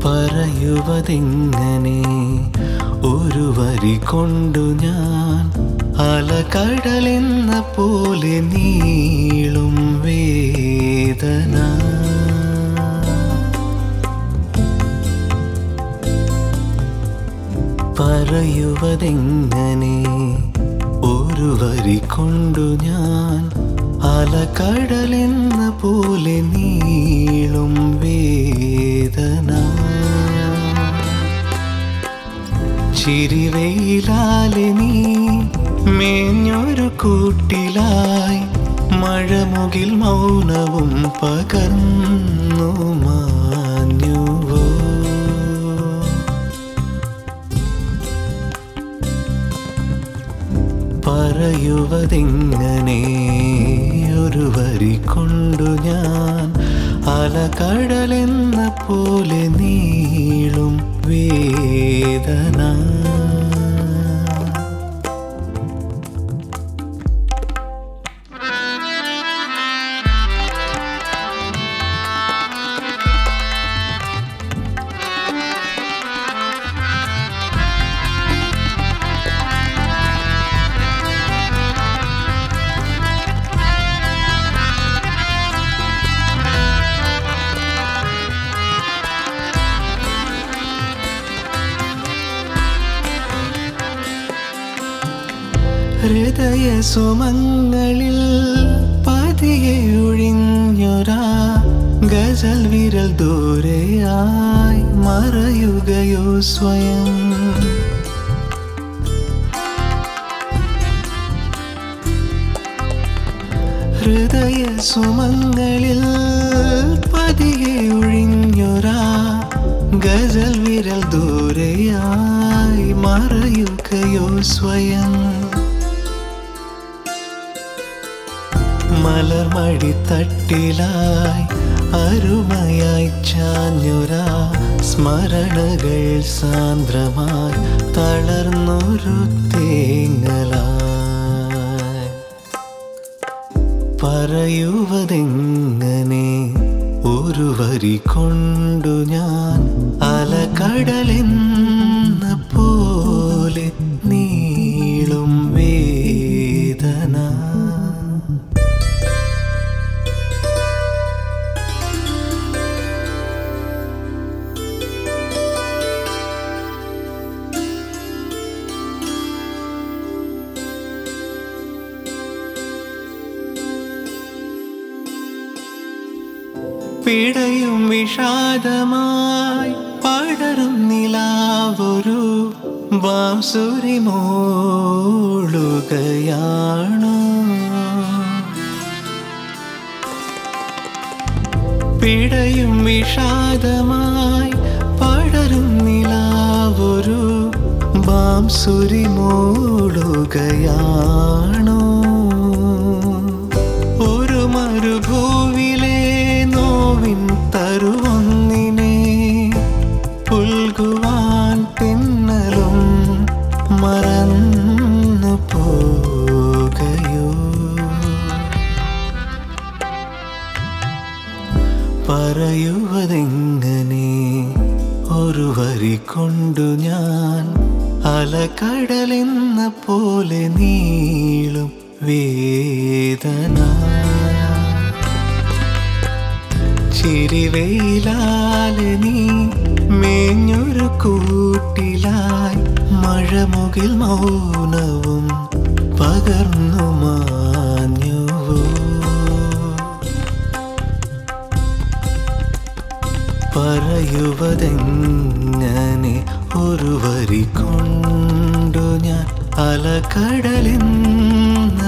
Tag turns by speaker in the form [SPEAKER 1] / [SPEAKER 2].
[SPEAKER 1] പറയുവതെങ്ങനെ ഒരു വരി കൊണ്ടു ഞാൻ അലകടലെന്ന പോലെ നീളും വേദന പറയുവതെങ്ങനെ ഒരു വരി കൊണ്ടു ഞാൻ അലകടലെന്ന പോലെ നീളും വേദന ചിരിവെയിലാലെ നീ മേഞ്ഞൊരു കൂട്ടിലായി മഴമുകിൽ മൗനവും പകർന്നു മാഞ്ഞുവോ പറയുവതെങ്ങനെ ഒരു വരി കൊണ്ടു ഞാൻ അലകടലെന്ന പോലെ നീളും വേദന ഹൃദയ സുമങ്ങളിൽ പതിയെ ഒഴിഞ്ഞൊരാ ഗസൽ വിരൽ ദൂരെയായി മറയുകയോ സ്വയം ഹൃദയ സുമങ്ങളിൽ പതിയെ ഒഴിഞ്ഞൊരാ ഗസൽ വിരൽ ദൂരെയായി മറയുകയോ സ്വയം മലർമഴി തട്ടിലായി അരുമയായി ചാഞ്ഞുരാ സ്മരണകൾ സാന്ദ്രമായി തളർന്നൊരു തേങ്ങലായി പറയുവതെങ്ങനെ ഒരു വരി കൊണ്ടു ഞാൻ അലകടലെന്ന പോലെ നീളും വേദന പിടയും വിഷാദമായി പടരും നിലാവൊരു ബാംസുരി മോളുകയാണു പിടയും വിഷാദമായി പടരും നിലാവൊരു ബാംസുരി മൂടുകയാണോ ഒരു മരുഭൂവിലെ നോവിൻ തരുവൊന്നിനെ പുൽകുവാൻ പിന്നലും മറന്നു പോകയോ പറയുവതെങ്ങനെ ഒരു വരി കൊണ്ടു ഞാൻ അലകടലെന്ന പോലെ നീളും വേദന ചിരിവെയിലാലെ നീ മേഞ്ഞൊരു കൂട്ടിലായി മഴമുകിൽ മൗനവും പകർന്നു മാഞ്ഞുവോ പറയുവതെങ്ങനെ ഒരു വരി കൊണ്ടു ഞാൻ അലകടലെന്ന